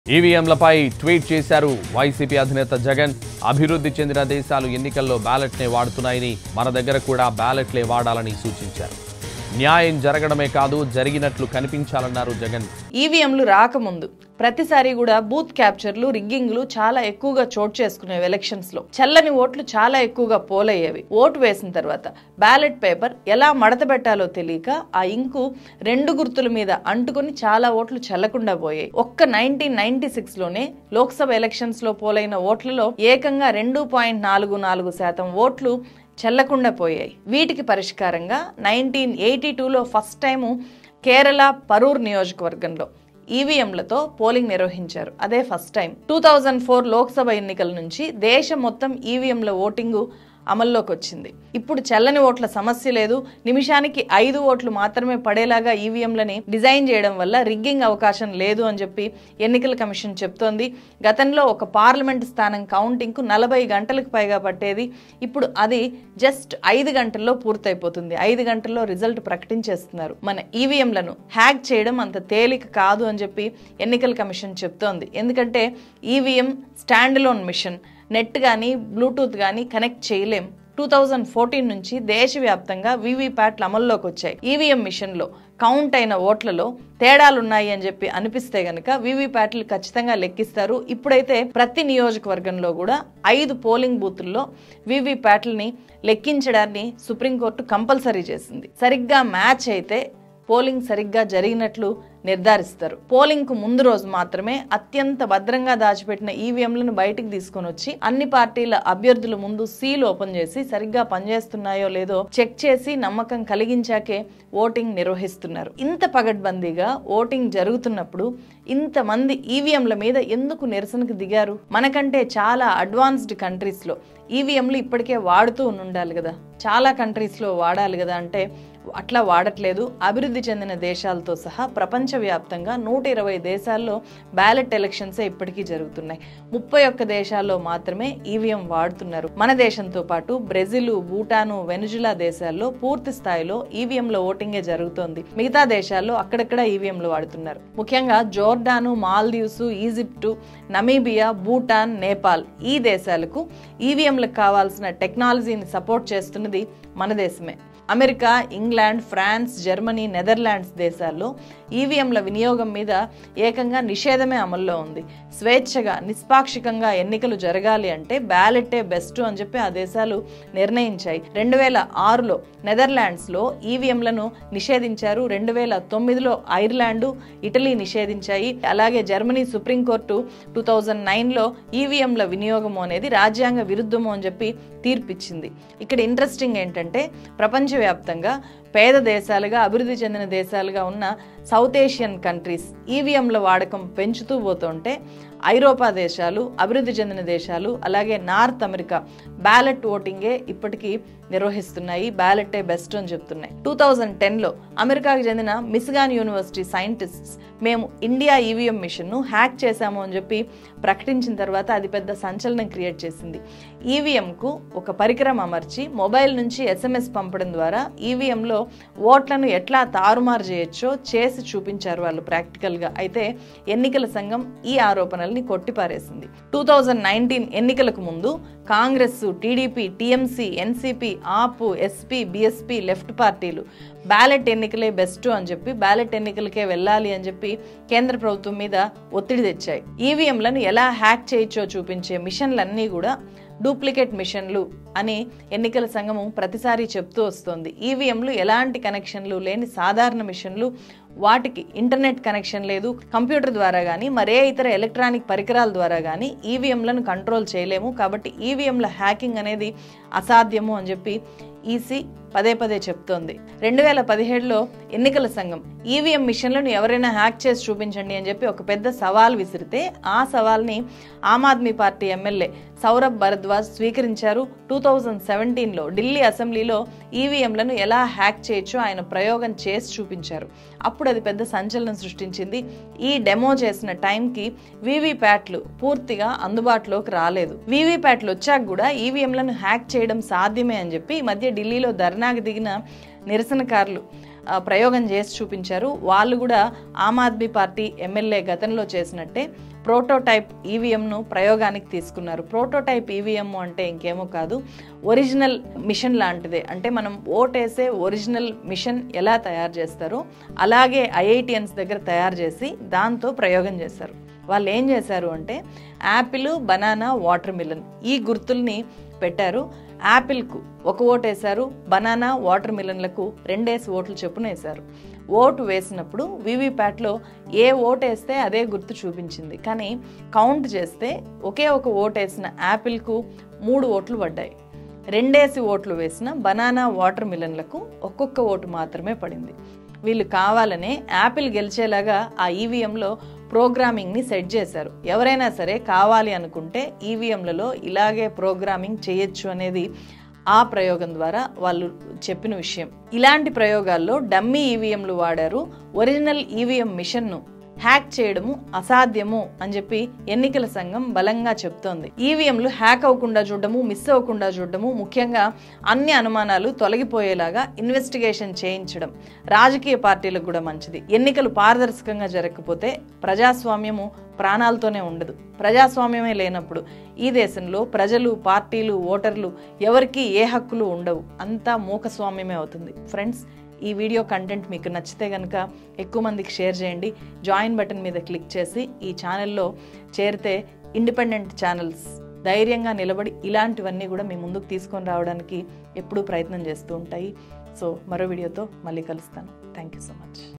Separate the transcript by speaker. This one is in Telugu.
Speaker 1: ఈవీఎంలపై ట్వీట్ చేశారు వైసీపీ అధినేత జగన్ అభివృద్ధి చెందిన దేశాలు ఎన్నికల్లో బ్యాలెట్నే వాడుతున్నాయని మన దగ్గర కూడా బ్యాలెట్లే వాడాలని సూచించారు న్యాయం జరగడమే కాదు జరిగినట్లు కనిపించాలన్నారు జగన్
Speaker 2: ఈవీఎంలు రాకముందు ప్రతిసారి కూడా బూత్ క్యాప్చర్లు రిగ్గింగ్లు చాలా ఎక్కువగా చోటు చేసుకునేవి ఎలక్షన్స్ లో చల్లని ఓట్లు చాలా ఎక్కువగా పోలయ్యేవి ఓటు వేసిన తర్వాత బ్యాలెట్ పేపర్ ఎలా మడత పెట్టాలో తెలియక ఆ ఇంకు రెండు గుర్తుల మీద అంటుకొని చాలా ఓట్లు చల్లకుండా పోయాయి ఒక్క నైన్టీన్ నైన్టీ సిక్స్ లోనే లోక్సభ ఎలక్షన్స్ లో పోలైన ఓట్లలో ఏకంగా రెండు పాయింట్ నాలుగు నాలుగు శాతం ఓట్లు చెల్లకుండా పోయాయి వీటికి పరిష్కారంగా నైన్టీన్ ఎయిటీ టూలో ఫస్ట్ టైము కేరళ పరూర్ నియోజకవర్గంలో ఈవీఎంలతో పోలింగ్ నిర్వహించారు అదే first time two thousand four Lok Sabha ఎన్నికల నుంచి దేశం మొత్తం ఈవీఎంల ఓటింగు అమల్లోకి వచ్చింది ఇప్పుడు చెల్లని ఓట్ల సమస్య లేదు నిమిషానికి ఐదు ఓట్లు మాత్రమే పడేలాగా ఈవీఎంలని డిజైన్ చేయడం వల్ల రిగ్గింగ్ అవకాశం లేదు అని చెప్పి ఎన్నికల కమిషన్ చెప్తోంది గతంలో ఒక పార్లమెంట్ స్థానం కౌంటింగ్కు నలభై గంటలకు పైగా పట్టేది ఇప్పుడు అది జస్ట్ ఐదు గంటల్లో పూర్తయిపోతుంది ఐదు గంటల్లో రిజల్ట్ ప్రకటించేస్తున్నారు మన ఈవీఎంలను హ్యాక్ చేయడం అంత తేలిక కాదు అని చెప్పి ఎన్నికల కమిషన్ చెప్తోంది ఎందుకంటే EVM stand alone machine net కానీ బ్లూటూత్ కానీ కనెక్ట్ చేయలేం టూ థౌజండ్ ఫోర్టీన్ నుంచి దేశవ్యాప్తంగా వీవీప్యాట్లు అమల్లోకి వచ్చాయి ఈవీఎం మిషన్లో కౌంట్ అయిన ఓట్లలో తేడాలున్నాయి అని చెప్పి అనిపిస్తే గనక వీవీప్యాట్లు ఖచ్చితంగా లెక్కిస్తారు ఇప్పుడైతే ప్రతి నియోజకవర్గంలో కూడా ఐదు పోలింగ్ బూతుల్లో వీవీప్యాట్లని లెక్కించడాన్ని సుప్రీంకోర్టు కంపల్సరీ చేసింది సరిగ్గా మ్యాచ్ అయితే పోలింగ్ సరిగ్గా జరిగినట్లు నిర్ధారిస్తారు పోలింగ్ కు ముందు రోజు మాత్రమే అత్యంత భద్రంగా దాచిపెట్టిన ఈవీఎంలను బయటికి తీసుకొని వచ్చి అన్ని పార్టీల అభ్యర్థుల ముందు సీల్ ఓపెన్ చేసి సరిగ్గా పనిచేస్తున్నాయో లేదో చెక్ చేసి నమ్మకం కలిగించాకే ఓటింగ్ నిర్వహిస్తున్నారు ఇంత పగడ్బందీగా ఓటింగ్ జరుగుతున్నప్పుడు ఇంతమంది ఈవీఎంల మీద ఎందుకు నిరసనకు దిగారు మనకంటే చాలా అడ్వాన్స్డ్ కంట్రీస్ లో ఈవీఎంలు ఇప్పటికే వాడుతూ ఉండాలి కదా చాలా కంట్రీస్ లో వాడాలి కదా అంటే అట్లా వాడట్లేదు అభివృద్ధి చెందిన దేశాలతో సహా ప్రపంచవ్యాప్తంగా నూట ఇరవై దేశాల్లో బ్యాలెట్ ఎలక్షన్సే ఇప్పటికీ జరుగుతున్నాయి ముప్పై ఒక్క దేశాల్లో మాత్రమే ఈవీఎం వాడుతున్నారు మన దేశంతో పాటు బ్రెజిల్ భూటాను వెనుజులా దేశాల్లో పూర్తి స్థాయిలో ఈవీఎంల ఓటింగే జరుగుతోంది మిగతా దేశాల్లో అక్కడక్కడ ఈవీఎంలు వాడుతున్నారు ముఖ్యంగా Jordan Maldives Egypt Namibia Bhutan Nepal ఈ దేశాలకు ఈవీఎంలకు కావాల్సిన టెక్నాలజీని సపోర్ట్ చేస్తున్నది మన దేశమే America England France Germany Netherlands దేశాల్లో ఈవీఎంల వినియోగం మీద ఏకంగా నిషేధమే అమల్లో ఉంది స్వేచ్ఛగా నిష్పాక్షికంగా ఎన్నికలు జరగాలి అంటే బ్యాలెట్టే బెస్ట్ అని చెప్పి ఆ దేశాలు నిర్ణయించాయి రెండు వేల ఆరులో నెదర్లాండ్స్లో ఈవీఎంలను నిషేధించారు రెండు వేల తొమ్మిదిలో ఐర్లాండు ఇటలీ నిషేధించాయి అలాగే జర్మనీ సుప్రీంకోర్టు టూ థౌజండ్ నైన్లో ఈవీఎంల వినియోగము అనేది రాజ్యాంగ విరుద్ధము అని చెప్పి తీర్పిచ్చింది ఇక్కడ ఇంట్రెస్టింగ్ ఏంటంటే ప్రపంచవ్యాప్తంగా పేద దేశాలుగా అభివృద్ధి చెందిన దేశాలుగా ఉన్న సౌత్ ఏషియన్ కంట్రీస్ ఈవీఎంల వాడకం పెంచుతూ పోతుంటే ఐరోపా దేశాలు అభివృద్ధి చెందిన దేశాలు అలాగే నార్త్ అమెరికా బ్యాలెట్ ఓటింగే ఇప్పటికీ నిర్వహిస్తున్నాయి బ్యాలెట్టే బెస్ట్ అని చెప్తున్నాయి టూ థౌజండ్ టెన్లో అమెరికాకు చెందిన మిసిగాన్ యూనివర్సిటీ సైంటిస్ట్స్ మేము ఇండియా ఈవీఎం మిషన్ను హ్యాక్ చేశాము అని చెప్పి ప్రకటించిన తర్వాత అది పెద్ద సంచలనం క్రియేట్ చేసింది ఈవీఎంకు ఒక పరికరం అమర్చి మొబైల్ నుంచి ఎస్ఎంఎస్ పంపడం ద్వారా ఈవీఎంలో ఓట్లను ఎట్లా తారుమారు చేయొచ్చో చేసి చూపించారు వాళ్ళు ప్రాక్టికల్గా అయితే ఎన్నికల సంఘం ఈ ఆరోపణల్ని కొట్టిపారేసింది టూ థౌజండ్ నైన్టీన్ ఎన్నికలకు ముందు Congress TDP TMC NCP AAP SP BSP left పార్టీలు బ్యాలెట్ ఎన్నికలే బెస్ట్ అని చెప్పి బ్యాలెట్ ఎన్నికలకే వెళ్ళాలి అని చెప్పి కేంద్ర ప్రభుత్వం మీద ఒత్తిడి తెచ్చాయి ఈవీఎంలను ఎలా హ్యాక్ చేయొచ్చో చూపించే మిషన్లన్నీ కూడా డూప్లికేట్ మిషన్లు అని ఎన్నికల సంఘము ప్రతిసారి చెప్తూ వస్తోంది ఈవీఎంలు ఎలాంటి కనెక్షన్లు లేని సాధారణ మిషన్లు వాటికి ఇంటర్నెట్ కనెక్షన్ లేదు కంప్యూటర్ ద్వారా కానీ మరే ఇతర ఎలక్ట్రానిక్ పరికరాల ద్వారా కానీ ఈవీఎంలను కంట్రోల్ చేయలేము కాబట్టి ఈవీఎంల హ్యాకింగ్ అనేది అసాధ్యము అని చెప్పి ఈసీ పదే పదే చెప్తోంది రెండు వేల పదిహేడులో ఎన్నికల సంఘం ఈవీఎం మిషన్లను ఎవరైనా హ్యాక్ చేసి చూపించండి అని చెప్పి ఒక పెద్ద సవాల్ విసిరితే ఆ సవాల్ని ఆమ్ ఆద్మీ పార్టీ ఎమ్మెల్యే సౌరభ్ భరద్వాజ్ స్వీకరించారు టూ థౌజండ్ సెవెంటీన్లో ఢిల్లీ అసెంబ్లీలో ఈవీఎంలను ఎలా హ్యాక్ చేయొచ్చో ఆయన ప్రయోగం చేసి చూపించారు అప్పుడు అది పెద్ద సంచలనం సృష్టించింది ఈ డెమో చేసిన టైంకి వీవీప్యాట్లు పూర్తిగా అందుబాటులోకి రాలేదు వీవీప్యాట్లు వచ్చాక కూడా ఈవీఎంలను హ్యాక్ చేయడం సాధ్యమే అని చెప్పి ఈ మధ్య ఢిల్లీలో ధర్నాకు దిగిన నిరసనకారులు ఆ, ప్రయోగం చేసి చూపించారు వాళ్ళు కూడా ఆమ్ ఆద్మీ పార్టీ ఎమ్మెల్యే గతంలో చేసినట్టే ప్రోటోటైప్ ఈవీఎంను ప్రయోగానికి తీసుకున్నారు ప్రోటోటైప్ ఈవీఎం అంటే ఇంకేమో కాదు ఒరిజినల్ మిషన్ లాంటిదే అంటే మనం ఓటేసే ఒరిజినల్ మిషన్ ఎలా తయారు చేస్తారో అలాగే ఐఐటిఎన్స్ దగ్గర తయారు చేసి దాంతో ప్రయోగం చేశారు వాళ్ళు ఏం చేశారు అంటే యాపిల్ బనానా వాటర్ మిలన్ ఈ గుర్తుల్ని పెట్టారు యాపిల్కు ఒక ఓటు వేశారు బనానా వాటర్ మిలన్లకు రెండేసి ఓట్లు చొప్పున వేశారు ఓటు వేసినప్పుడు వీవీప్యాట్లో ఏ ఓటు వేస్తే అదే గుర్తు చూపించింది కానీ కౌంట్ చేస్తే ఒకే ఒక ఓటు వేసిన యాపిల్కు మూడు ఓట్లు పడ్డాయి రెండేసి ఓట్లు వేసిన బనానా వాటర్ మిలన్లకు ఒక్కొక్క ఓటు మాత్రమే పడింది వీళ్ళు కావాలనే యాపిల్ గెలిచేలాగా ఆ ఈవీఎంలో ప్రోగ్రామింగ్ని సెట్ చేశారు ఎవరైనా సరే కావాలి అనుకుంటే ఈవీఎంలలో ఇలాగే ప్రోగ్రామింగ్ చేయొచ్చు అనేది ఆ ప్రయోగం ద్వారా వాళ్ళు చెప్పిన విషయం ఇలాంటి ప్రయోగాల్లో డమ్మీ ఈవీఎంలు వాడారు ఒరిజినల్ ఈవీఎం మిషన్ను హ్యాక్ చేయడము అసాధ్యము అని చెప్పి ఎన్నికల సంఘం బలంగా చెప్తోంది ఈవీఎంలు హ్యాక్ అవ్వకుండా చూడడము మిస్ అవ్వకుండా చూడడము ముఖ్యంగా అన్ని అనుమానాలు తొలగిపోయేలాగా ఇన్వెస్టిగేషన్ చేయించడం రాజకీయ పార్టీలకు కూడా మంచిది ఎన్నికలు పారదర్శకంగా జరగకపోతే ప్రజాస్వామ్యము ప్రాణాలతోనే ఉండదు ప్రజాస్వామ్యమే లేనప్పుడు ఈ దేశంలో ప్రజలు పార్టీలు ఓటర్లు ఎవరికి ఏ హక్కులు ఉండవు అంతా మూకస్వామ్యమే అవుతుంది ఫ్రెండ్స్ ఈ వీడియో కంటెంట్ మీకు నచ్చితే కనుక ఎక్కువ మందికి షేర్ చేయండి జాయిన్ బటన్ మీద క్లిక్ చేసి ఈ ఛానల్లో చేరితే ఇండిపెండెంట్ ఛానల్స్ ధైర్యంగా నిలబడి ఇలాంటివన్నీ కూడా మీ ముందుకు తీసుకొని రావడానికి ఎప్పుడూ ప్రయత్నం చేస్తూ ఉంటాయి సో మరో వీడియోతో మళ్ళీ కలుస్తాను థ్యాంక్ యూ సో మచ్